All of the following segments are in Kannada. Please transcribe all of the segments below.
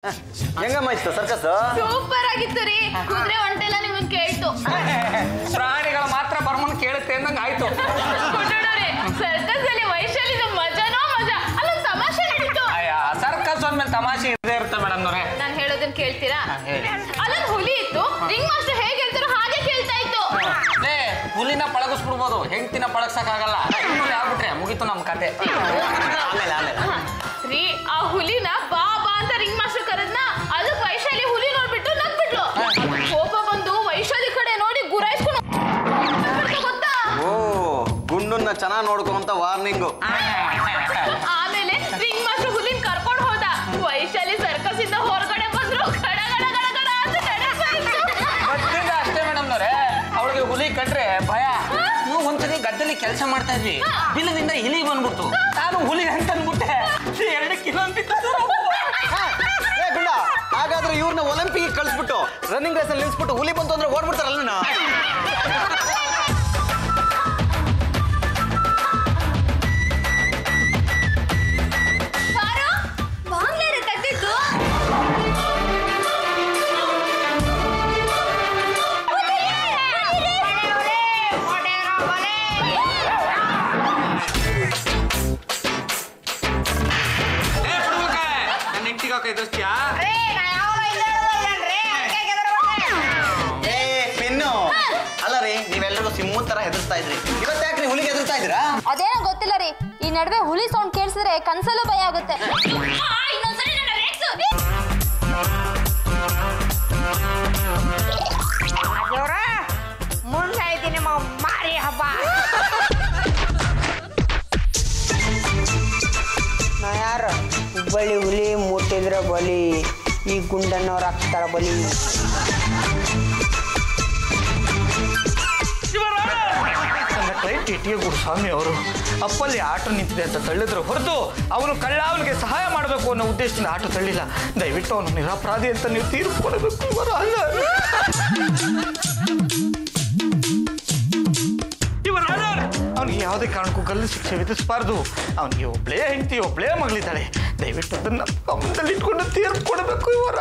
ಹೆಂಗಮ್ಮ ಇತ್ತು ಸರ್ಕಸ್ ಸೂಪರ್ ಆಗಿತ್ತು ರೀ ಕುದುರೆ ಹೊಂಟೆಲ್ಲ ನಿಮಗ್ ಕೇಳ್ತು ಪ್ರಾಣಿಗಳು ಮಾತ್ರ ಬರ್ಮನ್ ಕೇಳುತ್ತೆ ಅಂದಂಗ ಆಯ್ತು ಕುಂಟೋಡವ್ರೆ ಸರ್ಕಸ್ ಅಲ್ಲಿ ವೈಶಾಲಿದು ಮಜಾನೋ ಮಜಾ ಅಲ್ಲೊಂದು ತಮಾಷೆ ನಡೀತು ಅಯ್ಯ ಸರ್ಕಸ್ ಅಂದ್ಮೇಲೆ ತಮಾಷೆ ಇದ್ದೇ ಇರುತ್ತೆ ಮೇಡಮ್ ನವ್ರೆ ನಾನು ಹೇಳೋದನ್ನ ಕೇಳ್ತೀರಾ ಹಾ, ಹೇಳಿ. ಅಲ್ಲೊಂದು ಹುಲಿ ಇತ್ತು ರಿಂಗ್ ಮಾಸ್ಟರ್ ಹೇಗೆ ಹೇಳ್ತಾರೋ ಹಾಗೆ ಕೇಳ್ತಾ ಇತ್ತು ಏ ಹುಲಿನ ಪಳಗಿಸ್ಬಿಡ್ಬೋದು ಹೆಂಡ್ತಿನ ಪಳಗ್ಸಕ್ಕಾಗಲ್ಲ ಹುಲಿ ಆಗ್ಬಿಟ್ರೆ ಮುಗೀತು ನಮ್ಮ ಕತೆ ಆಮೇಲೆ ಆಮೇಲೆ ರೀ ಆ ಹುಲಿನ ಬಾ ಬಾ ಅಂತ ರಿಂಗ್ ಮಾಸ್ಟರ್ ಕರೆದ್ನ ಅದಕ್ಕೆ ವೈಶಾಲಿ ಹುಲಿ ನೋಡ್ಬಿಟ್ಟು ನಗ್ಬಿಟ್ಲು ಕೋಪ ಬಂದು ವೈಶಾಲಿ ಕಡೆ ನೋಡಿ ಗುರಾಯಿಸ್ಕೊಂಡು ಗೊತ್ತಾ ಓ ಗುಂಡನ್ನ ಚೆನ್ನಾಗಿ ನೋಡ್ಕೊ ಅಂತ ವಾರ್ನಿಂಗು ಆಮೇಲೆ ರಿಂಗ್ ಮಾಸ್ಟರ್ ಹುಲಿನ ಕರ್ಕೊಂಡು ಹೋದ ವೈಶಾಲಿ ಸರ್ಕಸ್ ಇಂದ ಹೊರಗಡೆ ಬಂದ್ರು ಗಡ ಗಡ ಗಡ ಗಡ ಅಂತ ನಡೀತಾ ಇತ್ತು. ಮೊದ್ಲಿಂದ ಅಷ್ಟೇ ಮೇಡಮ್ ನವ್ರೆ ಅವಳಿಗೆ ಹುಲಿ ಕಂಡ್ರೆ ಭಯ ನೀವು ಒಂದ್ಸರಿ ಗದ್ದೆಲಿ ಕೆಲಸ ಮಾಡ್ತಾ ಇದ್ವಿ ಬಿಲ್ಲದಿಂದ ಇಲಿ ಬಂದ್ಬಿಟ್ಟು ನಾನು ಹುಲಿ ಅಂತ ಅಂದ್ಬಿಟ್ಟೆ ಎರಡು ಕಿಲೋಮೀಟರ್ ಏ ಬಿಡ ಹಾಗಾದ್ರೆ ಇವ್ರನ್ನ ಒಲಿಂಪಿಕ್ ಕಳಿಸ್ಬಿಟ್ಟು ರನ್ನಿಂಗ್ ರೇಸ್ ಅಲ್ಲಿ ನಿಲ್ಸ್ಬಿಟ್ಟು ಹುಲಿ ಬಂತು ಅಂದ್ರೆ ಓಡ್ಬಿಡ್ತಾರಲ್ಲ ಬಾರೋ, ಬಾಗ್ಲೇರು ತಟ್ಟಿದ್ದು. ನನ್ನ ಹೆಂಡತಿಗೆ ಕೈ ದೋಸ್ತಿಯಾ ಏ ಪೆನ್ನು ಅಲ್ಲ ರೀ ನೀವೆಲ್ಲರಿಗೂ ಸಿಂಹದ ತರ ಹೆದರ್ಸ್ತಾ ಇದ್ರಿ ಇವತ್ತು ಯಾಕ್ರಿ ಹುಲಿಗೆ ಹೆದರ್ತಾ ಇದ್ದೀರಾ ಅದೇನೋ ಗೊತ್ತಿಲ್ಲ ರೀ ಈ ನಡುವೆ ಹುಲಿ ಸೌಂಡ್ ಕೇಳಿಸಿದ್ರೆ ಕನ್ಸಲ್ಲೂ ಭಯ ಆಗುತ್ತೆ ಆ, ಇನ್ನೊಂದ್ಸರಿ ನನ್ನ ರೇಗ್ಸು. ದೇವ್ರ ಮುಂದೈತಿ ನಿಮ್ಮ ಮಾರಿ ಹಬ್ಬ ನಾ ಯಾರು ಹುಬ್ಬಳ್ಳಿ ಹುಲಿ ಮುಟ್ಟಿದ್ರ ಬಲಿ ಈ ಗುಂಡನ್ನವ್ರು ಹಾಕ್ತಾರ ಬಲಿ ನನ್ನ ಕ್ಲೈಂಟ್ ಟಿ ಟಿ ಗುರುಸ್ವಾಮಿ ಅವರು ಅಪ್ಪಲ್ಲಿ ಆಟೋ ನಿಂತಿದೆ ಅಂತ ತಳ್ಳಿದ್ರು ಹೊರತು ಅವನು ಕಳ್ಳ ಅವನಿಗೆ ಸಹಾಯ ಮಾಡಬೇಕು ಅನ್ನೋ ಉದ್ದೇಶದಿಂದ ಆಟೋ ತಳ್ಳಿಲ್ಲ ದಯವಿಟ್ಟು ಅವನು ನಿರಪರಾಧಿ ಅಂತ ನೀವು ತೀರ್ಪು ಕೊಡಬೇಕು ಇವರ ಅಲ್ಲ ಇವರ ಅವನಿಗೆ ಯಾವುದೇ ಕಾರಣಕ್ಕೂ ಗಲ್ಲು ಶಿಕ್ಷೆ ವಿಧಿಸಬಾರ್ದು ಅವನಿಗೆ ಒಬ್ಳೇ ಹೆಂಡತಿ ಒಬ್ಳೇ ಮಗಳಿದ್ದಾಳೆ ದಯವಿಟ್ಟು ಅದನ್ನ ಗಮನದಲ್ಲಿ ಇಟ್ಕೊಂಡು ತೀರ್ಪು ಕೊಡಬೇಕು ಇವರ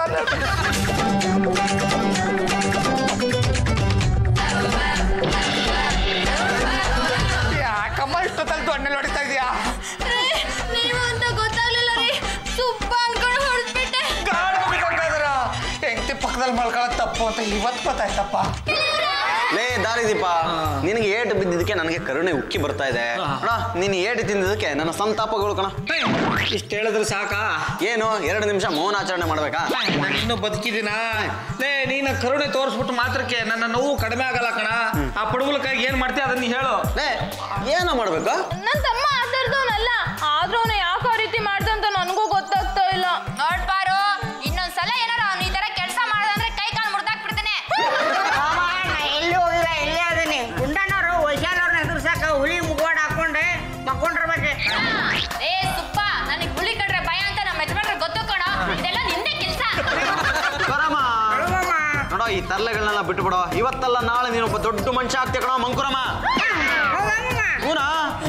ಯಾಕಮ್ಮ ಇಷ್ಟೊತ್ತಲ್ಲಿ ದೊಣ್ಣೆಲ್ ಹೊಡಿತಾ ಇದೀಯಾ ರೀ, ನೀವು ಅಂತ ಗೊತ್ತಾಗ್ಲಿಲ್ಲ ರೀ ಸುಬ್ಬ ಅನ್ಕೊಂಡು ಹೊಡೆದ್ಬಿಟ್ಟೆ ಹೆಂಡತಿ ಪಕ್ಕದಲ್ಲಿ ಮಲ್ಕೊಳ್ಳೋದು ತಪ್ಪು ಅಂತ ಇವತ್ತು ಗೊತ್ತಾಯ್ತಪ್ಪ ಲೇ ದಾರಿದೀಪ ನಿನಗೆ ಏಟು ಬಿದ್ದಿದ್ದಕ್ಕೆ ನನಗೆ ಕರುಣೆ ಉಕ್ಕಿ ಬರ್ತಾ ಇದೆ ಅಣ್ಣ ನೀನು ಏಟು ತಿಂದಿದ್ದಕ್ಕೆ ನನ್ನ ಸಂತಾಪಗಳು ಕಣ ಇಷ್ಟು ಹೇಳಿದ್ರೆ ಸಾಕಾ ಏನು ಎರಡು ನಿಮಿಷ ಮೌನಾಚರಣೆ ಮಾಡ್ಬೇಕಾ ನಾನು ಇನ್ನೂ ಬದುಕಿದ್ದೀನಾ ಲೇ ನೀನು ಕರುಣೆ ತೋರಿಸ್ಬಿಟ್ಟು ಮಾತ್ರಕ್ಕೆ ನನ್ನ ನೋವು ಕಡಿಮೆ ಆಗಲ್ಲ ಕಣ ಆ ಪಡುಗುಲಕ್ಕಾಗಿ ಏನ್ ಮಾಡ್ತೀಯ ಅದನ್ನ ನೀ ಹೇಳು ಲೇ ಏನೋ ಮಾಡ್ಬೇಕು ನನ್ನ ತಮ್ಮ ಆತರದವನಲ್ಲ ಆದ್ರೂ ಅವನು ಯಾಕೆ ಆ ರೀತಿ ಮಾಡ್ದಂತ ನನಗೂ ಗೊತ್ತಾಗ್ತಾ ಇಲ್ಲ ನೋಡ್ಬಾರು ಇನ್ನೊಂದ್ಸಲ ಏನಾರ ಅವ್ನು ಈ ತರ ಕೆಲಸ ಮಾಡ್ದಂದ್ರೆ ಕೈ ಕಾಲು ಮುರ್ದಾಕ್ಬಿಡ್ತೇನೆ ಮಾಮ, ನಾ ಎಲ್ಲಿ ಹೋಗಿಲ್ಲ ಇಲ್ಲೇ ಅದೀನಿ ಗುಂಡಣ್ಣವ್ರು ವೈಶಾಲವ್ರನ್ನ ಎದುರ್ಸಾಕ ಹುಲಿ ಮುಗೋಡ್ ಹಾಕೊಂಡೆ ಮಕ್ಕೊಂಡಿರ್ಬೇಕು ಏ ಸುಬ್ಬ ನನಗೆ ಹುಳಿ ಕಡ್ರೆ ಭಯ ಅಂತ ನಮ್ಮ ಯಜಮಾನ್ರಿಗೆ ಗೊತ್ತು ಕಣೋ ಇದೆಲ್ಲ ನಿಂದೆ ಕೆಲಸ ಬರಮ್ಮ ಮಾಮ ನೋಡೋ ಈ ತರ್ಲೆಗಳನ್ನೆಲ್ಲ ಬಿಟ್ಬಿಡೋ ಇವತ್ತಲ್ಲ ನಾಳೆ ನೀನು ಒಬ್ಬ ದೊಡ್ಡ ಮನುಷ್ಯ ಆಗ್ತೀಯ ಕಣೋ ಮಂಕುರಮ್ಮ ಹೌದಾ ಮಾಮ ಹೂನಾ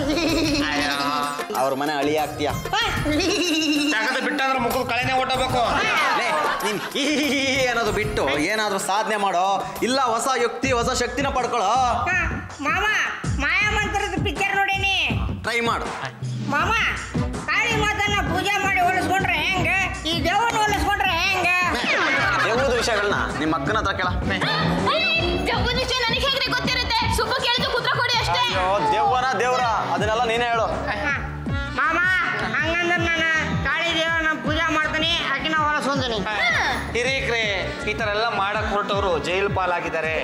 ಅವ್ರ ಮನೆ ಅಳಿ ಆಗ್ತೀಯ ತಗದು ಬಿಟ್ಟಂದ್ರೆ ಮುಖದ ಕಳೆನೆ ಓಟಬೇಕು ಲೇ ನೀನ್ ಹೀ ಹೀ ಹೀ ಹೀ ಅನ್ನೋದು ಬಿಟ್ಟು ಏನಾದ್ರೂ ಸಾಧನೆ ಮಾಡೋ ಇಲ್ಲ ಹೊಸ ಯುಕ್ತಿ ಹೊಸ ಶಕ್ತಿನ ಪಡ್ಕೊಳ್ಳೋ ಹಾ, ಮಾಮ ಮಾಯಾ ಮಂತ್ರದ ಪಿಕ್ಚರ್ ನೋಡೀನಿ ಟ್ರೈ ಮಾಡು ಮಾಮ ಕಾಳಿ ಮಾತನ್ನ ಪೂಜೆ ಮಾಡಿ ಹೋಲಿಸ್ಕೊಂಡ್ರೆ ಹೆಂಗ ಈ ದೇವನ ಹೋಲಿಸ್ಕೊಂಡ್ರೆ ಹೆಂಗ ದೇವದ ವಿಷಯಗಳನ್ನ ನಿಮ್ಮ ಅಕ್ಕನ ಹತ್ರ ಕೇಳ ಜಬ್ಬು ವಿಷಯ ನನಗೆ ಹೇಗ್ರಿ ಗೊತ್ತಿರುತ್ತೆ ಸುಬ್ಬ ಕೇಳಿದ್ದು ಕುತ್ರ ಕೊಡಿ ಅಷ್ಟೇ ಅಯ್ಯೋ ದೇವನ ದೇವ್ರ ಅದನ್ನೆಲ್ಲ ನೀನೇ ಹೇಳು ಹಾ, ಮಾಮ ಹಂಗಂದ್ರೆ ನಾನು ಕಾಳಿ ದೇವನ ಪೂಜೆ ಮಾಡ್ತೀನಿ ಆಕಿನ ಹೊಲಸ್ಕೊಂತೀನಿ ಹಿರೀಕ್ರೆ ಈ ತರ ಎಲ್ಲ ಮಾಡಕ್ ಹೊರಟವರು ಜೈಲು ಪಾಲಾಗಿದ್ದಾರೆ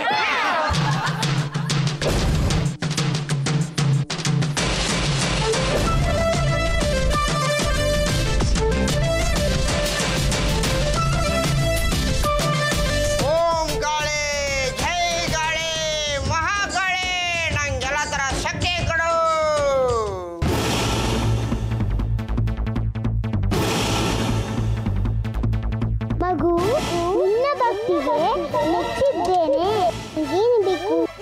ಓಂ ಗಾಳಿ ಜೈ ಗಾಳಿ ಮಹಾಗಾಳಿ ನಂಗೆಲ್ಲ ತರ ಶಕ್ತಿ ಕೊಡು ಮಗು ನಿನ್ನ ಭಕ್ತಿಗೆ ಮೆಚ್ಚಿದ್ದೇನೆ ಏನು ಬೇಕು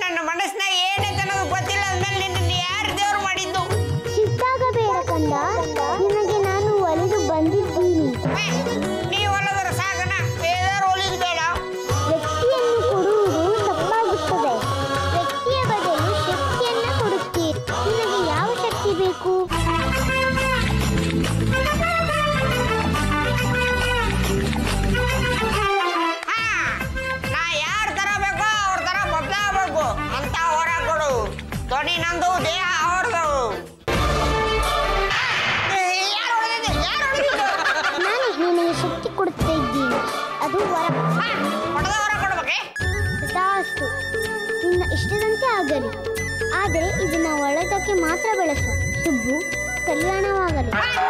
ಕೊಡುತ್ತಿದ್ದೀನಿ ಅದು ವರ ಹೊಡೆದವರ ಕೊಡ್ಬೇಕೆ ತಥಾಸ್ತು ನಿನ್ನ ಇಷ್ಟದಂತೆ ಆಗಲಿ ಆದರೆ ಇದನ್ನ ಒಳ್ಳೆದಕ್ಕೆ ಮಾತ್ರ ಬಳಸು ಸುಬ್ಬು ಕಲ್ಯಾಣವಾಗಲಿ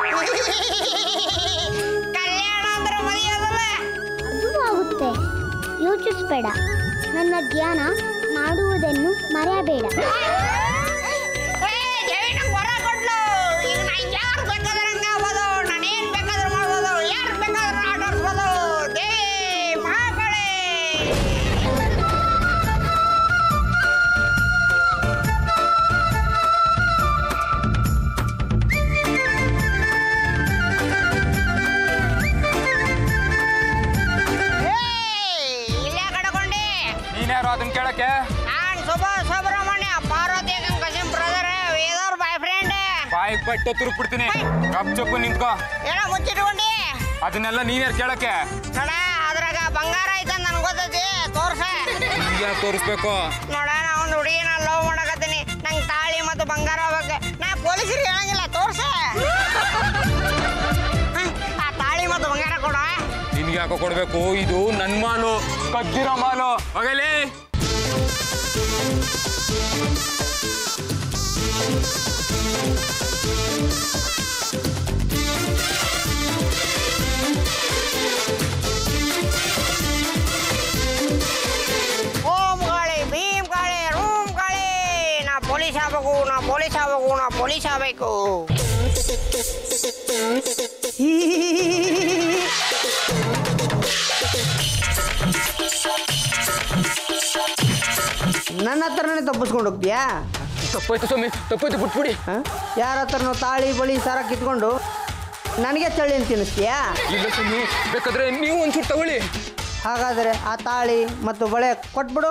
ಕಲ್ಯಾಣ ಅಂದ್ರೆ ಮದುವೆಯದಲ್ಲ ಅದು ಆಗುತ್ತೆ ಯೋಚಿಸ್ಬೇಡ ನನ್ನ ಧ್ಯಾನ ಮಾಡುವುದನ್ನು ಮರೆಯಬೇಡ ಏ, ದೇವಿ ನಂಗ್ ವರ ಕೊಡ್ಲು ಈಗ ನಾ ಯಾರು ಬೇಕಾದ್ರೆ ಹಂಗೆ ಆಗ್ಬೋದು ನಾನು ಏನ್ ಬೇಕಾದ್ರೂ ಮಾಡ್ಬೋದು ಯಾರು ಬೇಕಾದ್ರೂ ಆಟ ಆಡ್ಸ್ಬೋದು ದೇವಿ ಮಹಾಕಳೆ ಇಲ್ಲೇ ಕಡ್ಕೊಂಡೆ ನೀನ್ಯಾರು ಅದನ್ನ ಕೇಳಕ್ಕೆ ನಾನ್ ಸುಭಾ ಸುಬ್ರಹ್ಮಣ್ಯ ಪಾರ್ವತಿ ಕಸಿಂ ಬ್ರದರ್ ವೇದವ್ರ ಬಾಯ್ ಫ್ರೆಂಡ್ ಬಾಯಿಗೆ ಬಟ್ಟೆ ತುರುಕ್ಬಿಡ್ತೀನಿ ಕಪ್ ಚಪ್ಪು ನಿಂತ್ಕೋ ಏನೋ ಮುಚ್ಚಿಟ್ಕೊಂಡಿ ಅದನ್ನೆಲ್ಲ ನೀನ್ಯಾರು ಕೇಳಕ್ಕೆ ನೋಡ ಅದ್ರಾಗ ಬಂಗಾರ ಐತ ನನ್ ಗೊತ್ತೈತಿ ತೋರ್ಸ ಈಗ ತೋರಿಸ್ಬೇಕು ನೋಡ ನಾ ಒಂದು ಹುಡುಗಿನ ಲವ್ ಮಾಡಕತ್ತೀನಿ ನಂಗೆ ತಾಳಿ ಮತ್ತು ಬಂಗಾರ ಬೇಕು ನಾ ಪೊಲೀಸರಿಗೆ ಹೇಳಂಗಿಲ್ಲ ತೋರ್ಸ ಆ ತಾಳಿ ಮತ್ತು ಬಂಗಾರ ಕೊಡ ನಿನ್ಗೆ ಯಾಕೋ ಕೊಡ್ಬೇಕು ಇದು ನನ್ ಮಾಲು ಕದ್ದಿರೋ ಮಾಲು ಹೋಗಲಿ ಓಂ ಕಾಳಿ ಭೀಮ್ ಕಾಳಿ ರೂಮ್ ಕಾಳಿ ನಾ ಪೊಲೀಸ್ ಆಗ್ಬೇಕು ನಾ ಪೊಲೀಸ್ ಆಗ್ಬೇಕು ನಾ ಪೊಲೀಸ್ ಆಗ್ಬೇಕು ನನ್ನ ಹತ್ರನೇ ತಪ್ಪಿಸ್ಕೊಂಡು ಹೋಗ್ತೀಯಾ ತಪ್ಪಾಯ್ತು ಸ್ವಾಮಿ ತಪ್ಪಾಯ್ತು ಬಿಟ್ಬಿಡಿ ಯಾರ ಹತ್ರನೋ ತಾಳಿ ಬಳಿ ಸರ ಕಿತ್ಕೊಂಡು ನನಗೆ ಚಳಿ ಅಂತ ತಿನ್ನಿಸ್ತೀಯಾ ಇಲ್ಲ ಸ್ವಾಮಿ ಬೇಕಾದ್ರೆ ನೀವು ಒಂಚೂರು ತಗೊಳ್ಳಿ ಹಾಗಾದರೆ ಆ ತಾಳಿ ಮತ್ತು ಬಳೆ ಕೊಟ್ಬಿಡು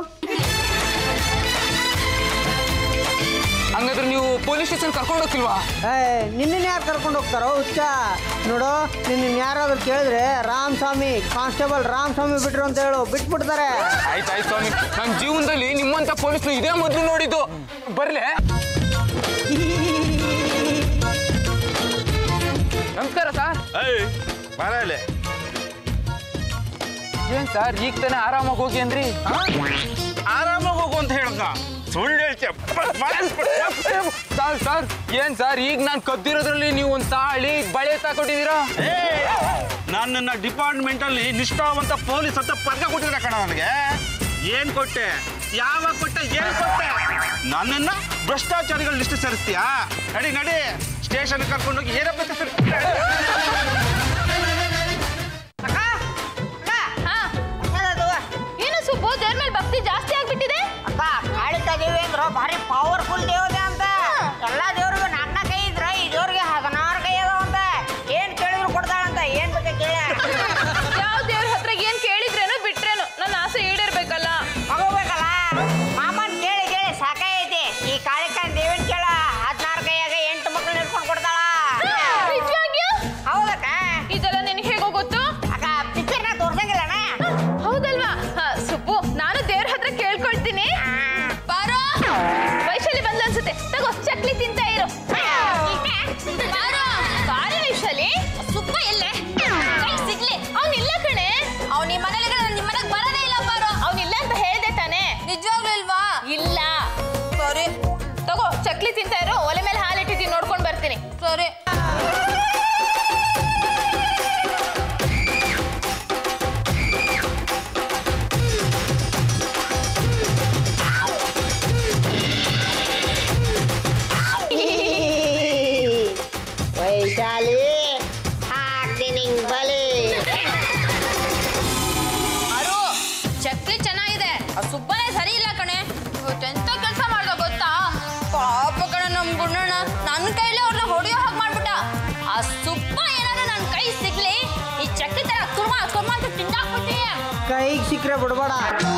ಹಂಗಾದ್ರೆ ನೀವು ಪೊಲೀಸ್ ಸ್ಟೇಷನ್ ಕರ್ಕೊಂಡು ಹೋಗ್ತಿಲ್ವಾ ಏ ನಿನ್ನನ್ನು ಯಾರು ಕರ್ಕೊಂಡು ಹೋಗ್ತಾರೋ ಹುಚ್ಚ ನೋಡು ನಿನ್ನ ಯಾರಾದ್ರೂ ಕೇಳಿದ್ರೆ ರಾಮ್ ಸ್ವಾಮಿ ಕಾನ್ಸ್ಟೇಬಲ್ ರಾಮ್ ಸ್ವಾಮಿ ಬಿಟ್ರು ಅಂತ ಹೇಳು ಬಿಟ್ಬಿಡ್ತಾರೆ ಆಯ್ತು ಆಯ್ತು ಸ್ವಾಮಿ ನನ್ನ ಜೀವನದಲ್ಲಿ ನಿಮ್ಮಂತ ಪೊಲೀಸ್ನ ಇದೇ ಮೊದಲು ನೋಡಿದ್ದು ಬರ್ಲೆ ನಮಸ್ಕಾರ ಸರ್ ಬರಲೆ ಏನ್ ಸರ್ ಈಗ ತಾನೇ ಆರಾಮಾಗಿ ಹೋಗಿ ಅಂದ್ರಿ ಆರಾಮಾಗಿ ಹೋಗು ಅಂತ ಹೇಳ್ಕ ಸುಳ್ಳು ಹೇಳ್ತೀಯ ಸರ್ ಸರ್ ಏನ್ ಸರ್ ಈಗ ನಾನು ಕದ್ದಿರೋದ್ರಲ್ಲಿ ನೀವು ಒಂದು ತಾಳಿ ಬಳೆ ತಗೊಂಡಿದ್ದೀರಾ ನನ್ನನ್ನ ಡಿಪಾರ್ಟ್ಮೆಂಟ್ ಅಲ್ಲಿ ನಿಷ್ಠಾವಂತ ಪೊಲೀಸ್ ಅಂತ ಪದಕ ಕೊಟ್ಟಿದ್ರೆ ಕಣ ನನಗೆ ಏನ್ ಕೊಟ್ಟೆ ಯಾವಾಗ ಕೊಟ್ಟೆ ಏನ್ ಕೊಟ್ಟೆ ನನ್ನನ್ನ ಭ್ರಷ್ಟಾಚಾರಿಗಳ ಲಿಸ್ಟ್ ಸೇರಿಸ್ತೀಯಾ ನಡಿ ನಡಿ ಸ್ಟೇಷನ್ ಕರ್ಕೊಂಡೋಗಿ ಏನಪ್ಪ ಅಂತ ಅಕ್ಕ ಅಕ್ಕ ಹಾ ಅದು ಏನು ಸುಬ್ಬು ದೇವ್ರ ಮೇಲೆ ಭಕ್ತಿ ಜಾಸ್ತಿ ಆಗ್ಬಿಟ್ಟಿದೆ ಅಕ್ಕ ಕಾಳಿಕ ದೇವಿ ಅಂದ್ರ ಭಾರಿ ಪವರ್ಫುಲ್ ದೇವತೆ ಅಂತ ಎಲ್ಲಾ ದೇವ್ರಿಗೂ ನಾಲ್ಕು ನಾಲ್ಕು ಕೈ ಇದ್ರ ಈ ದೇವ್ರಿಗೆ ಹದಿನಾರು ಕೈ ಅದಾವ ಅಂತ ಏನ್ ಕೇಳಿದ್ರು ಕೊಡ್ತಾಳಂತ ಏನ್ ಬೇಕಾ ಕೇಳ ಯಾವ ದೇವ್ರ ಹತ್ರ ಏನ್ ಕೇಳಿದ್ರೇನು ಬಿಟ್ರೇನು ನನ್ನ ಆಸೆ ಈಡೇರ್ಬೇಕಲ್ಲ ಮಗೋಬೇಕಲ್ಲ ಮಾಮನ್ ಕೇಳಿ ಕೇಳಿ ಸಾಕಾಗೈತಿ ಈ ಕಾಳಿಕನ್ ದೇವಿನ ಕೇಳ ಹದಿನಾರು ಕೈಯಾಗ ಎಂಟು ಮಕ್ಳು ಹಿಡ್ಕೊಂಡು ಕೊಡ್ತಾಳ ನಿಜವಾಗಿಯೂ ಹೌದಕ್ಕ ಇದೆಲ್ಲ ನಿನಗೆ ಹೇಗೋ ಗೊತ್ತು ಅಕ್ಕ ಪಿಕ್ಚರ್ನ ತೋರ್ಸಂಗಿಲ್ಲಣ್ಣ ಹೌದಲ್ವಾ ಹ, ಸುಬ್ಬು ನಾನು ದೇವ್ರ ಹತ್ರ ಕೇಳ್ಕೊಳ್ತೀನಿ ಬಾರೋ ವೈಶಾಲಿ ಬಂದ್ಲು ಅನ್ಸುತ್ತೆ ತಗೋ ಚಕ್ಲಿ ತಿಂತ ಇರು ಬಾರೋ ಬಾರೋ ವೈಶಾಲಿ ಸುಬ್ಬ ಎಲ್ಲೇ ಕೈ ಸಿಗ್ಲಿ ಅವ್ನಿಲ್ಲ ಕಣೆ ಅವ್ನ ನಿಮ್ಮ ಮನೇಲಿ ನಿಮ್ಮ ಮನೆಗೆ ಬರೋದೇ ಇಲ್ಲ ಬಾರೋ ಅವ್ನಿಲ್ಲ ಅಂತ ಹೇಳ್ದೆ ತಾನೆ ನಿಜವಾಗ್ಲೂ ಇಲ್ವಾ ಇಲ್ಲ ಸರಿ ತಗೋ ಚಕ್ಲಿ ತಿಂತ ಇರು ಒಲೆ ಮೇಲೆ ಹಾಲಿಟ್ಟಿದ್ದೀನಿ ನೋಡ್ಕೊಂಡು ಬರ್ತೀನಿ ಸರಿ ವೈಶಾಲಿ ಹಾಕ್ತೀನಿ ಬಲಿ ಅರು ಚಕ್ಲಿ ಚೆನ್ನಾಗಿದೆ ಆ ಸುಬ್ಬನೇ ಸರಿ ಇಲ್ಲ ಕಣೆ ಇವತ್ತೆಂತ ಕೆಲಸ ಮಾಡ್ದ ಗೊತ್ತಾ ಪಾಪ ಕಣ ನಮ್ ಗುಂಡಣ್ಣ ನನ್ನ ಕೈಲೇ ಅವ್ರನ್ನ ಹೊಡೆಯೋ ಹಾಗೆ ಮಾಡ್ಬಿಟ್ಟ ಆ ಸುಬ್ಬ ಏನಾದ್ರು ನನ್ನ ಕೈ ಸಿಗ್ಲಿ ಈ ಚಕ್ಲಿ ತರ ಕುರ್ಮ ಕುರ್ಮ ಅಂತ ತಿಂದಾಕ್ಬಿಟ್ಟಿ ಕೈಗೆ ಸಿಕ್ಕರೆ ಬಿಡಬೇಡ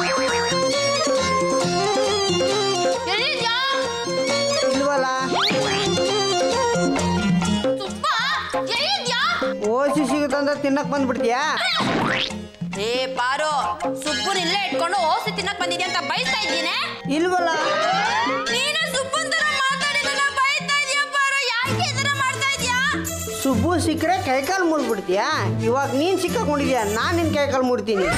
ಎಲ್ಲಿದ್ಯಾ ಇಲ್ವಲ್ಲ ಸುಬ್ಬ ಎಲ್ಲಿದ್ಯಾ ಓಸಿ ಸಿಗುತ್ತಂದ್ರೆ ತಿನ್ನಕ್ ಬಂದ್ಬಿಡ್ತೀಯಾ ಏ ಬಾರೋ ಸುಬ್ಬನ್ ಇಲ್ಲೇ ಇಟ್ಕೊಂಡು ಓಸಿ ತಿನ್ನಕ್ ಬಂದಿದ್ಯಾ ಅಂತ ಬೈತಾ ಇದ್ದೀನಿ ಇಲ್ವಲ್ಲ ನೀನು ಸುಬ್ಬನ್ ತರ ಮಾತಾಡಿದ್ರೆ ಬೈತಾ ಇದೀಯ ಬಾರೋ ಯಾಕೆ ಈ ತರ ಮಾಡ್ತಾ ಇದೀಯಾ ಸುಬ್ಬು ಸಿಕ್ಕರೆ ಕೈಕಾಲು ಮುರಿದ್ಬಿಡ್ತೀಯಾ ಇವಾಗ ನೀನು ಸಿಕ್ಕಾಕೊಂಡಿದ್ಯಾ ನಾನು ನಿನ್ನ ಕೈಕಾಲು ಮುರಿತೀನಿ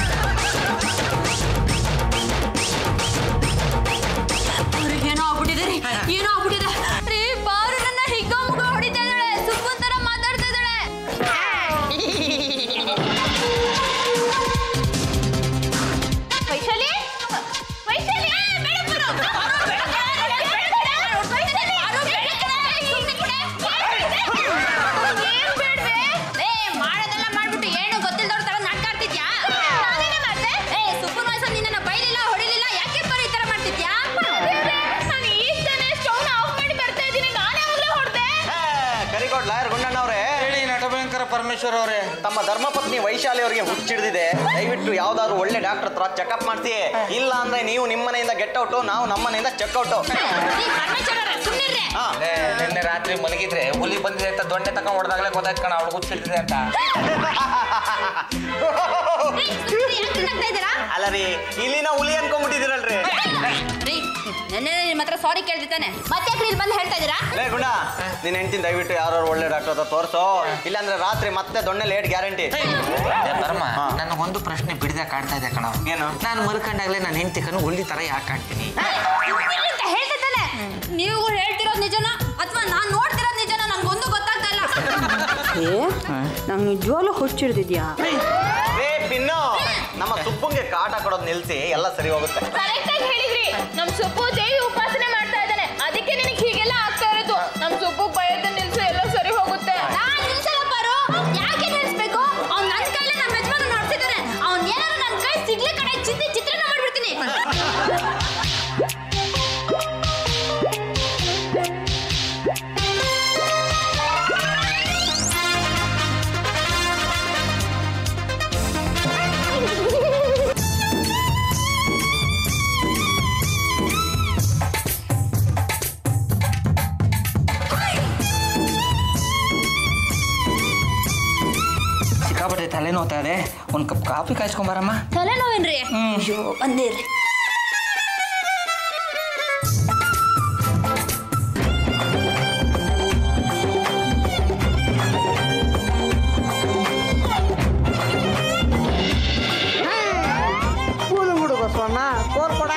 ಅವ್ರಿಗೆ ಏನೋ ಆಗ್ಬಿಟ್ಟಿದೆ ರೀ ಏನೋ ಆಗ್ಬಿಟ್ಟಿದೆ ರೀ ಬಾರು ನನ್ನ ಹಿಗ್ಗಮ್ಮಗ ಹೊಡಿತಾ ಇದ್ದಾಳೆ ಸುಬ್ಬನ್ ತರ ಮಾತಾಡ್ತಾ ಇದ್ದಾಳೆ ವೈಶಾಲಿ ವೈಶಾಲಿ ಮಾಡೋದೆಲ್ಲ ಮಾಡ್ಬಿಟ್ಟು ಏನು ಗೊತ್ತಿಲ್ದವ್ರ ತರ ನಾಟಕ ಆಡ್ತಿದ್ಯಾ ಏ ಸುಬ್ಬನ್ ವಯಸ್ಸಲ್ಲಿ ನಿನ್ನ ಬೈಲಿಲ್ಲ ಹೊಡಿಲಿಲ್ಲ ಯಾಕೆ ಬರೀ ಈ ತರ ಮಾಡ್ತಿದ್ಯಾ ನಾನು ಈಗ ತಾನೇ ಸ್ಟವ್ ಆಫ್ ಮಾಡಿ ಬರ್ತಾ ಇದ್ದೀನಿ ನಾನೇ ಯಾವಾಗಲೂ ಹೊಡೆದೆ ಕರಿಗೋಡ್ ಲಾಯರ್ ಗುಂಡಣ್ಣವ್ರೆ ಹೇಳಿ ನಟಭಯಂಕರ ಪರಮೇಶ್ವರ್ ಅವರೇ ತಮ್ಮ ಧರ್ಮಪತ್ನಿ ವೈಶಾಲಿ ಅವರಿಗೆ ಹುಚ್ಚಿಡ್ದಿದೆ ದಯವಿಟ್ಟು ಯಾವ್ದಾದ್ರು ಒಳ್ಳೆ ಡಾಕ್ಟರ್ ಹತ್ರ ಚೆಕಪ್ ಮಾಡ್ಸಿ ಇಲ್ಲ ಅಂದ್ರೆ ನೀವು ನಿಮ್ಮ ಮನೆಯಿಂದ ಗೆಟ್ ಔಟು ನಾವು ನಮ್ಮ ಮನೆಯಿಂದ ಚೆಕ್ ಔಟು ಸುಮ್ಮನಿರ್ರೆ ಹಾ ಏ, ನಿನ್ನೆ ರಾತ್ರಿ ಮಲಗಿದ್ರೆ ಹುಲಿ ಬಂದಿದೆ ಅಂತ ದೊಣ್ಣೆ ತಕೊಂಡ್ ಹೊಡೆದಾಗಲೇ ಗೊತ್ತಾಯ್ತು ಕಣ ಅವಳು ಹುಚ್ಚಿಡ್ತಿದೆ ಅಂತ ಇದ್ದೀರಾ ಅಲ್ಲ ರೀ ಇಲ್ಲಿನ ಹುಲಿ ಅನ್ಕೊಂಡ್ಬಿಟ್ಟಿದ್ದೀರಲ್ರಿ ರೀ ನೆನ್ನೆ ನಿಮ್ಮ ಹತ್ರ ಸಾರಿ ಕೇಳ್ತಿದ್ದಾನೆ ಮತ್ತೆ ಯಾಕೆ ಇಲ್ಲಿ ಬಂದು ಹೇಳ್ತಾ ಇದ್ದೀರಾ ಲೇ ಗುಂಡ ನಿನ್ನ ಹೆಂಡತಿನ ದಯವಿಟ್ಟು ಯಾರು ಒಳ್ಳೆ ಡಾಕ್ಟರ್ ಹತ್ರ ತೋರ್ಸೋ ಇಲ್ಲಾಂದ್ರೆ ರಾತ್ರಿ ಮತ್ತೆ ದೊಣ್ಣೆ ಲೇಟ್ ಗ್ಯಾರಂಟಿ ಧರ್ಮ ಹಾ. ನನ್ನ ಒಂದು ಪ್ರಶ್ನೆ ಬಿಡದೆ ಕಾಡ್ತಾ ಇದೆ ಕಣ ಏನು? ನಾನು ಮಲ್ಕೊಂಡಾಗ್ಲೇ ನಾನು ಹೆಂಡತಿ ಕಣ್ಣು ಹುಲಿ ತರ ಯಾಕೆ ಕಾಣ್ತೀನಿ ಅಂತ ಹೇಳ್ತಿದ್ದಾನೆ ನೀವು ಹೇಳ್ತಿರೋದು ನಿಜನ ಅಥವಾ ನಾನು ನೋಡ್ತಿರೋದು ನಿಜನ ನನ್ಗೊಂದು ಗೊತ್ತಾಗ್ತಾ ಇಲ್ಲ ನಂಗೆ ನಿಜವಾಗ್ಲೂ ಹುಚ್ಚಿಡ್ದಿದ್ಯಾ ರೇ ಪಿನ್ನು ನಮ್ಮ ಸುಬ್ಬಂಗೆ ಕಾಟ ಕೊಡೋದು ನಿಲ್ಸಿ ಎಲ್ಲ ಸರಿ ಹೋಗುತ್ತೆ ಕರೆಕ್ಟ್ ಆಗಿ ಹೇಳಿದ್ರಿ ನಮ್ ಸುಬ್ಬು ದೇವಿ ಉಪಾಸನೆ ಮಾಡ್ತಾ ಇದ್ದಾನೆ ಅದಕ್ಕೆ ನಿನಗೆ ಹೀಗೆಲ್ಲ ಆಗ್ತಾ ಇರೋದು ನಮ್ ಸುಬ್ಬು ಬಯದ ನಿಲ್ಸು ಎಲ್ಲ ಸರಿ ಹೋಗುತ್ತೆ ನಾನ್ ನಿಲ್ಸಲ್ಲ ಪಾರು ಯಾಕೆ ನಿಲ್ಸ್ಬೇಕು ಅವ್ನ್ ನನ್ನ ಕೈಲೇ ನಮ್ಮ ಯಜಮಾನ ನೋಡ್ತಿದ್ದಾನೆ ಅವ್ನ್ ಏನಾದ್ರು ನನ್ನ ಕೈ ಸಿಗ್ಲಿ ಕಡೆ ಚಿತ್ತಿ ಚಿತ್ರಣ ಮಾಡ್ಬಿಡ್ತೀನಿ ಸಿಕ್ಕಾಪಟ್ಟೆ ತಲೆ ನೋತಾ ಇದೆ ಒಂದು ಕಪ್ ಕಾಫಿ ಕಾಯ್ಸ್ಕೊಂಬಾರಮ್ಮ ತಲೆನೋವೇನ್ರಿ ಅಯ್ಯೋ ಬಂದಿರ್ರಿ ಕೂಲು ಬಿಡು ಬಸವಣ್ಣ ಕೋರ್ ಕೊಡ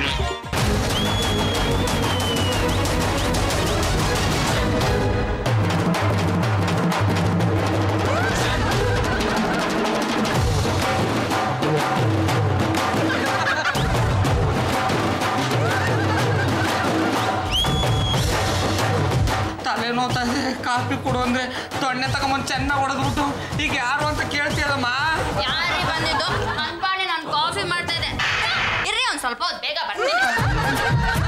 ತಲೆ ನೋತಾ ಇದೆ ಕಾಫಿ ಕೊಡು ಅಂದ್ರೆ ದೊಣ್ಣೆ ತಗೊಂಬಂದು ಚೆನ್ನಾಗಿ ಹೊಡೆದ್ಬಿಟ್ಟು ಈಗ ಯಾರು ಅಂತ ಕೇಳ್ತೀಯಲ್ಲಮ್ಮ ಯಾರೇ ಬಂದಿದ್ದು ನನ್ ಪಾಣಿ ನಾನು ಕಾಫಿ ಮಾಡ್ತಾ ಇದ್ದೆ ಇರ್ರಿ ಒಂದ್ ಸ್ವಲ್ಪ ಹೊತ್ತು ಬೇಗ ಬರ್ತೀನಿ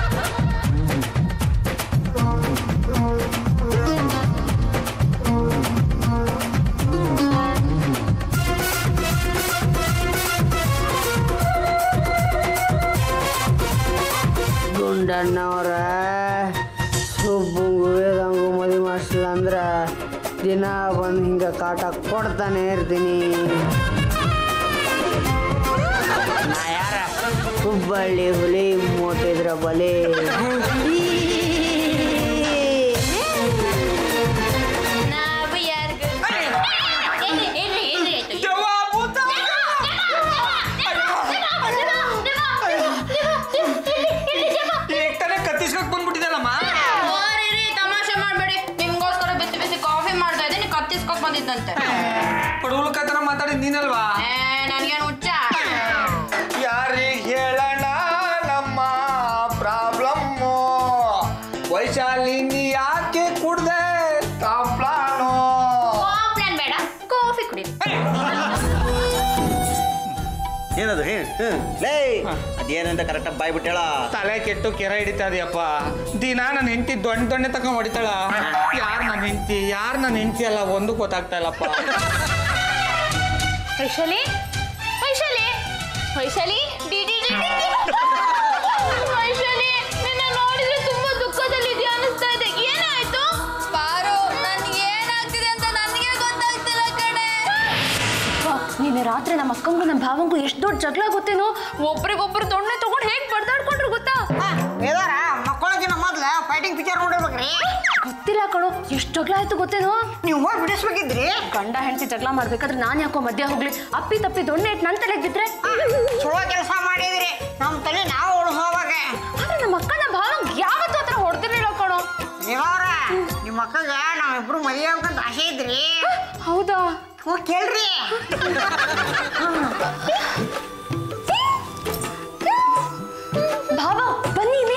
ಗುಂಡಣ್ಣವ್ರ ಸುಬ್ಬಂಗು ವೇದಂಗು ಮದುವೆ ಮಾಡಿಸಿಲ್ಲ ಅಂದ್ರೆ ದಿನ ಬಂದು ಹಿಂಗೆ ಕಾಟ ಕೊಡ್ತಾನೆ ಇರ್ತೀನಿ ನಾ ಯಾರ ಹುಬ್ಬಳ್ಳಿ ಹುಲಿ ಮೋಟಿದ್ರ ಬಲಿ ನಾವು ಯಾರಿಗೂ ಏನ್ರಿ ಏನ್ರಿ ಏನ್ರಿ ಆಯ್ತು ಈಗ ತಾನೇ ಕತ್ತಿಸ್ಕೊಕ್ ಬಂದ್ಬಿಟ್ಟಿದಲ್ಲಮ್ಮ ಓರಿರಿ, ತಮಾಷೆ ಮಾಡ್ಬೇಡಿ ನಿಮ್ಗೋಸ್ಕರ ಬಿಸಿ ಬಿಸಿ ಕಾಫಿ ಮಾಡ್ತಾ ಇದ್ದೀನಿ ಕತ್ತಿಸ್ಕೊಕ್ ಬಂದಿದ್ದಂತೆ ಹುಡುಗರು ಕತ್ತನ ಮಾತಾಡಿದ್ ನೀನಲ್ವಾ ಏ ನನ್ಗೇನು ಹುಚ್ಚ ಯಾರಿಗೆ ಹೇಳೋಣ ನಮ್ಮ ಪ್ರಾಬ್ಲಮ್ಮು ವೈಶಾಲಿನಿ ಯಾಕೆ ಕುಡ್ದೆ ಕಾಪ್ಲಾನು ಪ್ಲಾನ್ ಬೇಡ ಕಾಫಿ ಕುಡಿ ಏನದು ಹೇ ಹ್ಮ್. ಲೇ ಅದೇನಂತ ಕರೆಕ್ಟಾಗಿ ಬಾಯ್ ಬಿಟ್ಟೇಳ ತಲೆ ಕೆಟ್ಟು ಕೆರೆ ಹಿಡಿತಾ ಇದೆಯಪ್ಪ ದಿನ ನನ್ನ ಹೆಂಡತಿ ದೊಣ್ಣೆ ದೊಣ್ಣೆ ತಗೊಂಡ್ ಹೊಡಿತಾಳ ಯಾರು ನನ್ನ ಹೆಂಡತಿ ಯಾರು ನನ್ನ ಹೆಂಡತಿ ಅಲ್ಲ ಒಂದು ಗೊತ್ತಾಗ್ತಾ ಇಲ್ಲಪ್ಪ Vaishali Vaishali Vaishali D D D D D. Vaishali ನಿನ್ನ ನೋಡಿದ್ರೆ ತುಂಬಾ ದುಃಖದಲ್ಲಿದ್ಯಾ ಅನಿಸ್ತಾ ಇದೆ ಏನಾಯ್ತು ಪಾರು ನನ್ಗೆ ಏನಾಗ್ತಿದೆ ಅಂತ ನನಗೆ ಗೊತ್ತಾಗ್ತಿಲ್ಲ ಕಣೆ ನಿನ್ನೆ ರಾತ್ರಿ ನಮ್ಮ ಅಕ್ಕಂಗೂ ನಮ್ಮ ಭಾವಂಗೂ ಎಷ್ಟು ದೊಡ್ಡ ಜಗಳ ಗೊತ್ತೇನೋ ಒಬ್ರಿಗೊಬ್ರು ದೊಣ್ಣೆ ತಗೊಂಡು ಹೇಗ್ ಬಡ್ದಾಡ್ಕೊಂಡ್ರು ಗೊತ್ತಾ ಇದಾರ ಮಕ್ಕಳಿಗೆ ನಮ್ಮ ಮೊದ್ಲ ಫೈಟಿಂಗ್ ಪಿಕ್ಚರ್ ನೋಡಿರ್ಬೇಕ್ರಿ ಗೊತ್ತಿಲ್ಲ ಕಣೋ ಎಷ್ಟು ಜಗಳ ಆಯ್ತು ಗೊತ್ತೇನೋ ನೀವು ಹೋಗಿ ಬಿಡಿಸ್ಬೇಕಿದ್ರಿ ಗಂಡ ಹೆಂಡತಿ ಜಗಳ ಮಾಡ್ಬೇಕಾದ್ರೆ ನಾನ್ ಯಾಕೋ ಮಧ್ಯ ಹೋಗ್ಲಿ ಅಪ್ಪಿ ತಪ್ಪಿ ದೊಣ್ಣೆ ಇಟ್ಟು ನನ್ ತಲೆಗೆ ಬಿದ್ರೆ ಚಲೋ ಕೆಲಸ ಮಾಡಿದ್ರಿ ನಮ್ಮ ತಲೆ ನಾವು ಉಳಿಸೋವಾಗ ಆದ್ರೆ ನಮ್ಮ ಅಕ್ಕನ ಭಾವ ಯಾವತ್ತೂ ಹತ್ರ ಹೊಡ್ತಿರ್ಲಿಲ್ಲ ಕಣೋ ನೀವವ್ರ ನಿಮ್ಮ ಅಕ್ಕಗ ನಾವಿಬ್ರು ಮದುವೆ ಆಗ್ಬೇಕಂತ ಆಸೆ ಇದ್ರಿ ಹೌದಾ ಹೋಗಿ ಕೇಳ್ರಿ ಭಾವ ಬನ್ನಿ ಇಲ್ಲಿ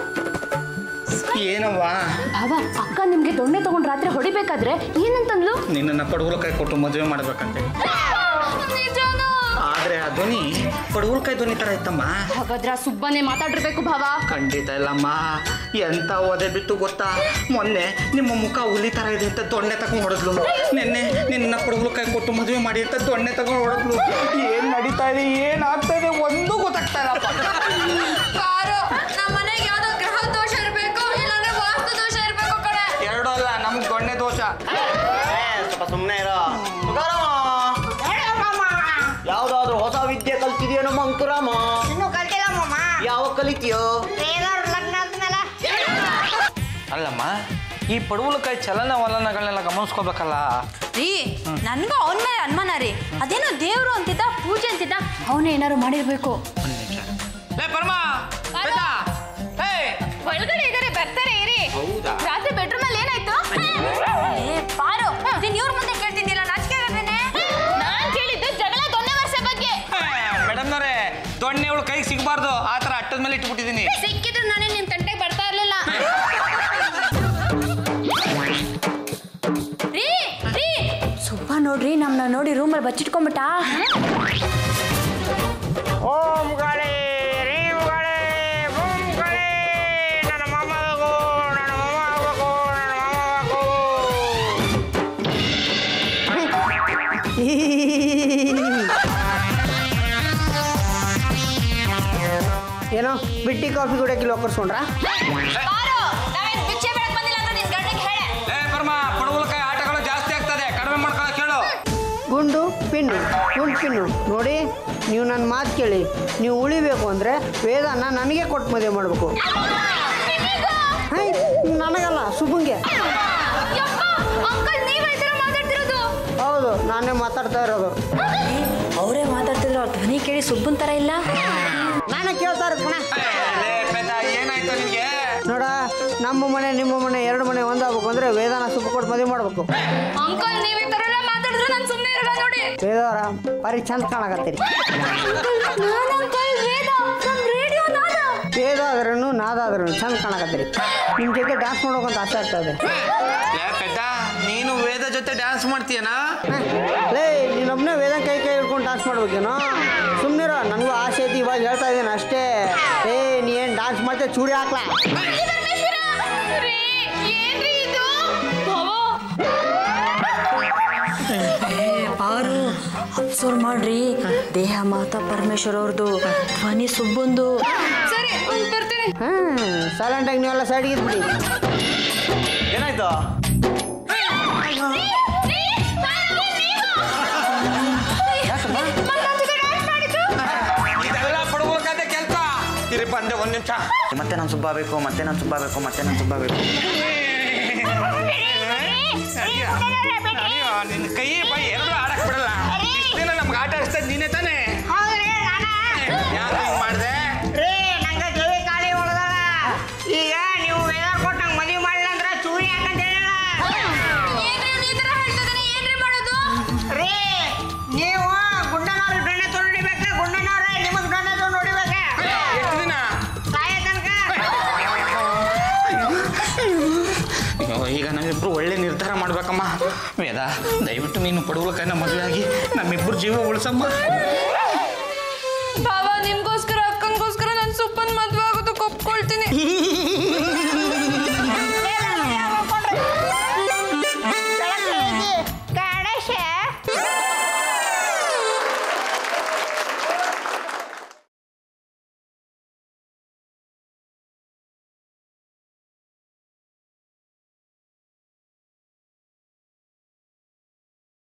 ಏನವ್ವ ಭಾವ ಅಕ್ಕ ನಿಮ್ಗೆ ದೊಣ್ಣೆ ತಗೊಂಡ್ ರಾತ್ರಿ ಹೊಡಿಬೇಕಾದ್ರೆ ಏನಂತಂದ್ಲು ನಿನ್ನನ್ನು ಪಡುಗುಲಕಾಯಿ ಕೊಟ್ಟು ಮದುವೆ ಮಾಡ್ಬೇಕಂತೆ ನಿಜಾನಾ? ಆದ್ರೆ ಆ ಧ್ವನಿ ಪಡುಗುಲಕಾಯಿ ಧ್ವನಿ ತರ ಇತ್ತಮ್ಮ ಹಾಗಾದ್ರೆ ಆ ಸುಬ್ಬನೇ ಮಾತಾಡಿರ್ಬೇಕು ಭಾವ ಖಂಡಿತ ಇಲ್ಲಮ್ಮ ಎಂತ ಓದೆ ಬಿತ್ತು ಗೊತ್ತಾ ಮೊನ್ನೆ ನಿಮ್ಮ ಮುಖ ಹುಲಿ ತರ ಇದೆ ಅಂತ ದೊಣ್ಣೆ ತಗೊಂಡು ಹೊಡೆದ್ಲು ನಿನ್ನೆ ನಿನ್ನ ಪಡುಗುಲಕಾಯಿ ಕೊಟ್ಟು ಮದುವೆ ಮಾಡಿ ಅಂತ ದೊಣ್ಣೆ ತಗೊಂಡು ಹೊಡೆದ್ಲು ಏನ್ ನಡೀತಾ ಇದೆ ಏನ್ ಆಗ್ತಾ ಇದೆ ಒಂದು ಗೊತ್ತಾಗ್ತಾ ಇಲ್ಲಪ್ಪ ಪಾರು ನಮ್ಮ ಮನೆಗೆ ಯಾವ್ದೋ ಗ್ರಹ ದೋಷ ಇರ್ಬೇಕು ಇಲ್ಲಾಂದ್ರೆ ವಾಸ್ತು ದೋಷ ಇರ್ಬೇಕು ಕಣೆ ಎರಡೂ ಅಲ್ಲ ನಮ್ಗೆ ದೊಣ್ಣೆ ದೋಷ ಸ್ವಲ್ಪ ಸುಮ್ಮನೆ ಇರೋ ತುಕಾರಾಮ ಹೇಳಿ ಮಾಮ ಯಾವ್ದಾದ್ರು ಹೊಸ ವಿದ್ಯೆ ಕಲ್ತಿದ್ಯೋ ನಮ್ಮ ಅಂಕುರಾಮ ಇನ್ನೂ ಕಲ್ತಿಲ್ಲ ಮಾಮ ಯಾವ ಕಲಿತೀಯೋ ವೇದವ್ರ ಲಗ್ನ ಆದ್ಮೇಲೆ ಅಲ್ಲಮ್ಮ ಈ ಪಡುಗುಲಕಾಯಿ ಚಲನ ವಲನಗಳನ್ನೆಲ್ಲ ಗಮನಿಸ್ಕೋಬೇಕಲ್ಲ ರೀ ನನ್ಗೂ ಅವನ ಮೇಲೆ ಅನುಮಾನ ರೀ ಅದೇನೋ ದೇವ್ರು ಅಂತಿದ್ದ ಪೂಜೆ ಅಂತಿದ್ದ ಅವನೇ ಏನಾರು ಮಾಡಿರ್ಬೇಕು ಲೇ ಪರಮ ಬೇಟಾ ಹೇ ಒಳಗಡೆ ಇದಾರೆ ಬರ್ತಾರೆ ಇರಿ ಹೌದಾ? ರಾತ್ರಿ ಬೆಡ್ರೂಮ್ ಅಲ್ಲಿ ಏನಾಯ್ತು ಏ ಪಾರು ನೀನ್ ಇವ್ರ ಮುಂದೆ ಕೇಳ್ತಿದ್ದಿಲ್ಲ ನಾಚಿಕೆ ಆಗಲ್ವೇನೆ ನಾನ್ ಕೇಳಿದ್ದು ಜಗಳ ದೊಣ್ಣೆ ವರ್ಷ ಬಗ್ಗೆ ಮೇಡಮ್ನವ್ರೆ ದೊಣ್ಣೆ ಅವಳು ಕೈಗೆ ಸಿಗಬಾರ್ದು ಆ ಥರ ಅಟ್ಟದ ಮೇಲೆ ಇಟ್ಬಿಟ್ಟಿದ್ದೀನಿ ಸಿಕ್ಕಿದ್ರು ನಾನೇ ನಿಮ್ ತಂಟೆಗೆ ಬರ್ತಾ ಇರ್ಲಿಲ್ಲ ರೀ ರೀ ಸುಬ್ಬ ನೋಡ್ರಿ ನಮ್ನ ನೋಡಿ ರೂಮಲ್ಲಿ ಬಚ್ಚಿಟ್ಕೊಂಡ್ಬಿಟ್ಟ ಓಂ ಗಾಳಿ ರೀಂ ಗಾಳಿ ಬೂಮ್ ಗಾಳಿ ನನ್ನ ಮಾಮ ಆಗಬೇಕು ನನ್ನ ಮಾಮ ಆಗಬೇಕು ನನ್ನ ಮಾಮ ಏನೋ ಬಿಟ್ಟಿ ಕಾಫಿ ಕುಡಿಯೋಕಿಲ್ಲ ಒಕ್ಕರ್ಸ್ಕೊಂಡ್ರಾ ಪಾರು ನಾವೇನ್ ಭಿಕ್ಷೆ ಬೇಡಕ್ ಬಂದಿಲ್ಲ ಅಂತ ನಿನ್ ಗಂಡಗೆ ಹೇಳೆ ಏ ಪರಮ ಪಡುಗುಲಕಾಯಿ ಆಟಗಳು ಜಾಸ್ತಿ ಆಗ್ತದೆ ಕಡಿಮೆ ಮಾಡ್ಕೊಳಕ್ ಹೇಳು ಗುಂಡು ಪಿನ್ನು ಗುಂಡು ಪಿನ್ನು ನೋಡಿ ನೀವು ನನ್ನ ಮಾತು ಕೇಳಿ ನೀವು ಉಳಿಬೇಕು ಅಂದರೆ ವೇದನ ನನಗೆ ಕೊಟ್ಟು ಮದುವೆ ಮಾಡಬೇಕು ಹೈ ನನಗಲ್ಲ ಸುಬ್ಬಂಗೆ ಅಂಕಲ್ ನೀವ್ ಹೇಳ್ತೀರ ಮಾತಾಡ್ತಿರೋದು ಹೌದು ನಾನೇ ಮಾತಾಡ್ತಾ ಇರೋದು ಅವರೇ ಮಾತಾಡ್ತಿದ್ರು ಅವ್ರ ಧ್ವನಿ ಕೇಳಿ ಸುಬ್ಬನ್ ತರ ಇಲ್ಲ ನಾನೇ ಕೇಳ್ತಾ ಇರೋದು ಕಣ ಲೇ ಪೆದ್ದ, ಏನಾಯ್ತು ನಿನ್ಗೆ ನೋಡ ನಮ್ಮ ಮನೆ ನಿಮ್ಮ ಮನೆ ಎರಡು ಮನೆ ಒಂದಾಗಬೇಕು ಅಂದರೆ ವೇದನ ಸುಬ್ಬ ಕೊಟ್ಟು ಮದುವೆ ಮಾಡಬೇಕು ಅಂಕಲ್ ನೀವ್ ಈ ತರ ಎಲ್ಲ ಮಾತಾಡಿದ್ರೆ ನಾನ್ ಸುಮ್ಮನೆ ಇರಲ್ಲ ನೋಡಿ ವೇದವರ ಭಾರಿ ಚಂದ ಕಾಣಕತ್ತೀರಿ ನಾನ್ ಅಂಕಲ್ ವೇದ ನಮ್ ರೇಡಿಯೋ ನಾದ ವೇದ ಆದ್ರೂ ನಾದಾದ್ರೂ ಚಂದ ಕಾಣಕತ್ತೀರಿ ನಿಮ್ಮ ಜೊತೆ ಡ್ಯಾನ್ಸ್ ಮಾಡೋಕಂತ ಆಸೆ ಆಗ್ತಾ ಇದೆ ಲೇ ಪೆದ್ದ ನೀನು ವೇದ ಜೊತೆ ಡ್ಯಾನ್ಸ್ ಮಾಡ್ತೀಯನಾ ಲೇ ನೀನೊಬ್ಬನೇ ವೇದ ಕೈ ಕೈ ಹಿಡ್ಕೊಂಡು ಡ್ಯಾನ್ಸ್ ಮಾಡ್ಬೇಕೇನೋ ಸುಮ್ಮನಿರೋ ನನಗೂ ಆಸೆ ಐತಿ ಇವಾಗ ಹೇಳ್ತಾ ಇದ್ದೀನಿ ಅಷ್ಟೇ ಏ ನೀ ಏನು ಡ್ಯಾನ್ಸ್ ಮಾಡ್ತೀಯ ಚೂಡಿ ಹಾಕ್ಲಾ ರೀ, ಏನ್ರಿ ಇದು ಭಾವ ಪಾರು ಅಬ್ಸರ್ವ್ ಮಾಡ್ರಿ ದೇಹ ಮಾತಾ ಪರಮೇಶ್ವರ್ ಅವ್ರದ್ದು ಧ್ವನಿ ಸುಬ್ಬಂದು ಸರಿ ಒಂದ್ ಬರ್ತೀನಿ ಹಾಂ ಸೈಲೆಂಟಾಗಿ ನೀವೆಲ್ಲ ಸೈಡ್ಗೆ ಇದ್ಬಿಡಿ ಏನಾಯ್ತು ಇದೆಲ್ಲ ಪಡುಗುಲಕಾಯಿ ಕೆಲಸ ಇರಿ ಬಂದೆ ಒಂದ್ ನಿಮಿಷ ಮತ್ತೆ ನಾನು ಸುಬ್ಬ ಬೇಕು ಮತ್ತೆ ನಾನು ಸುಬ್ಬ ಬೇಕು ಮತ್ತೆ ನಾನು ಸುಬ್ಬ ಬೇಕು ನಿನ್ನ ಕೈ ಬಾಯಿ ಎರಡು ಆಡಕ್ ಬಿಡಲ್ಲ ಇಷ್ಟ್ ದಿನ ನಮ್ಗೆ ಆಟ ಆಡಿಸ್ತಾ ನೀನೇ ತಾನೇ ಹೌದ್ರಿ ನಾನ ಯಾಕೆ ಹಿಂಗ್ ಮಾಡ್ದೆ ರೀ ನಂಗೆ ಕಿವಿ ಖಾಲಿ ಹೊಡೆದಾಳ ಈಗ ನೀವು ವೇದಾರ್ ಕೊಟ್ಟು ನಂಗೆ ಮದುವೆ ಮಾಡಿಲ್ಲ ಅಂದ್ರೆ ಚೂರಿ ಹಾಕಂತ ಹೇಳಿಲ್ಲ ರೀ ನೀವು ಗುಂಡನವ್ರ ದೊಣ್ಣೆ ತೊಗೊಂಡು ಹೊಡಿಬೇಕು ಗುಂಡನವ್ರ ನಿಮಗೆ ದೊಣ್ಣೆ ತೊಗೊಂಡು ಹೊಡಿಬೇಕು ಎಷ್ಟು ದಿನ ಸಾಯ ತನಕ ಅಯ್ಯೋ, ಈಗ ನಾವಿಬ್ರು ಒಳ್ಳೆ ನಿರ್ಧಾರ ಮಾಡ್ಬೇಕಮ್ಮ ವೇದ ದಯವಿಟ್ಟು ನೀನು ಪಡುಗುಲಕಾಯಿನ ಮದುವೆ ಆಗಿ ನಮ್ಮಿಬ್ರು ಜೀವ ಉಳಿಸಮ್ಮ